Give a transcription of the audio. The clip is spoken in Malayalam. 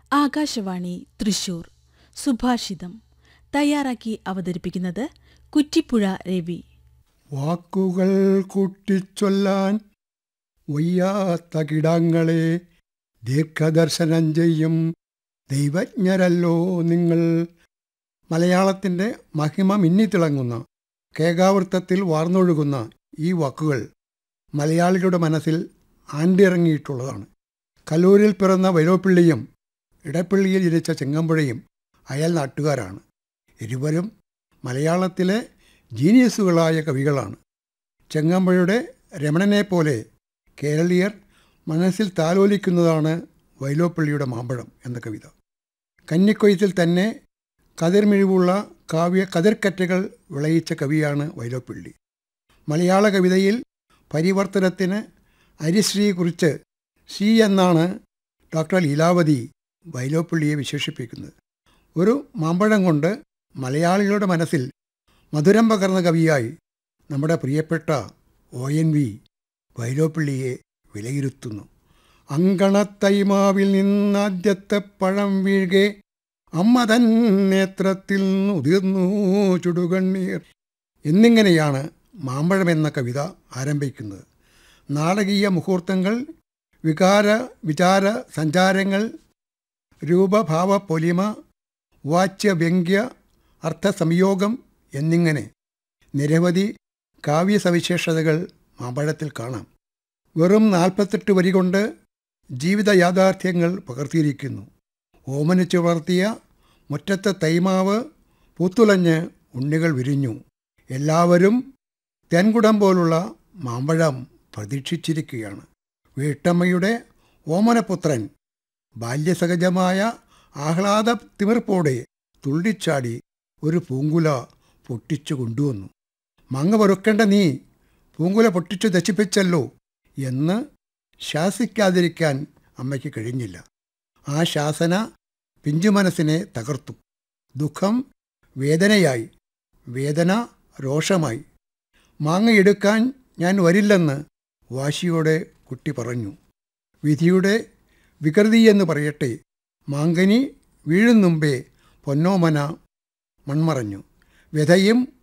ആകാശവാണി തൃശൂർ സുഭാഷിതം തയ്യാറാക്കി അവതരിപ്പിക്കുന്നത് കുറ്റിപ്പുഴ രവി വാക്കുകൾ കൂട്ടിച്ചൊല്ലാൻ വയ്യാത്ത കിടാങ്ങളെ ദീർഘദർശനം ചെയ്യും ദൈവജ്ഞരല്ലോ നിങ്ങൾ മലയാളത്തിൻ്റെ മഹിമ മിന്നിത്തിളങ്ങുന്ന കേകാവൃത്തത്തിൽ വാർന്നൊഴുകുന്ന ഈ വാക്കുകൾ മലയാളികളുടെ മനസ്സിൽ ആണ്ടിറങ്ങിയിട്ടുള്ളതാണ് കലൂരിൽ പിറന്ന വൈലോപ്പിള്ളിയും ഇടപ്പള്ളിയിൽ ജനിച്ച ചെങ്ങമ്പുഴയും അയൽ നാട്ടുകാരാണ് ഇരുവരും മലയാളത്തിലെ ജീനിയസുകളായ കവികളാണ് ചെങ്ങമ്പുഴയുടെ രമണനെ പോലെ കേരളീയർ മനസ്സിൽ താലോലിക്കുന്നതാണ് വൈലോപ്പള്ളിയുടെ മാമ്പഴം എന്ന കവിത കന്നിക്കൊയ്ത്തിൽ തന്നെ കതിർമിഴിവുള്ള കാവ്യ കതിർക്കറ്റകൾ വിളയിച്ച കവിയാണ് വൈലോപ്പള്ളി മലയാള കവിതയിൽ പരിവർത്തനത്തിന് അരിശ്രീ കുറിച്ച് ശ്രീ എന്നാണ് ഡോക്ടർ ലീലാവതി വൈലോപ്പള്ളിയെ വിശേഷിപ്പിക്കുന്നത് ഒരു മാമ്പഴം കൊണ്ട് മലയാളികളുടെ മനസ്സിൽ മധുരം പകർന്ന കവിയായി നമ്മുടെ പ്രിയപ്പെട്ട ഒ എൻ വി വൈലോപ്പള്ളിയെ വിലയിരുത്തുന്നു അങ്കണത്തൈമാവിൽ നിന്നാദ്യത്തെ പഴം വീഴ്കെ അമ്മ തൻ നേത്രത്തിൽ ഉതിർന്നു ചുടുകണ്ണീർ എന്നിങ്ങനെയാണ് മാമ്പഴം എന്ന കവിത ആരംഭിക്കുന്നത് നാടകീയ മുഹൂർത്തങ്ങൾ വികാര വിചാര സഞ്ചാരങ്ങൾ രൂപഭാവ പൊലിമ വാച്യവ്യംഗ്യ അർത്ഥസംയോഗം എന്നിങ്ങനെ നിരവധി കാവ്യസവിശേഷതകൾ മാമ്പഴത്തിൽ കാണാം വെറും നാൽപ്പത്തെട്ട് വരി കൊണ്ട് ജീവിത യാഥാർത്ഥ്യങ്ങൾ പകർത്തിയിരിക്കുന്നു ഓമനിച്ചു വളർത്തിയ മുറ്റത്തെ തൈമാവ് പൂത്തുലഞ്ഞ് ഉണ്ണികൾ വിരിഞ്ഞു എല്ലാവരും തെൻകുടം പോലുള്ള മാമ്പഴം പ്രതീക്ഷിച്ചിരിക്കുകയാണ് വീട്ടമ്മയുടെ ഓമനപുത്രൻ ബാല്യസഹജമായ ആഹ്ലാദ തിമിർപ്പോടെ തുള്ളിച്ചാടി ഒരു പൂങ്കുല പൊട്ടിച്ചു കൊണ്ടുവന്നു മങ്ങ പൊറുക്കേണ്ട നീ പൂങ്കുല പൊട്ടിച്ചു ദശിപ്പിച്ചല്ലോ എന്ന് ശാസിക്കാതിരിക്കാൻ അമ്മയ്ക്ക് കഴിഞ്ഞില്ല ആ ശാസന പിഞ്ചുമനസ്സിനെ തകർത്തു ദുഃഖം വേദനയായി വേദന രോഷമായി മാങ്ങയെടുക്കാൻ ഞാൻ വരില്ലെന്ന് വാശിയോടെ കുട്ടി പറഞ്ഞു വിധിയുടെ വികൃതിയെന്ന് പറയട്ടെ മാങ്കനി വീഴും മുമ്പേ പൊന്നോമന മൺമറഞ്ഞു വ്യഥയും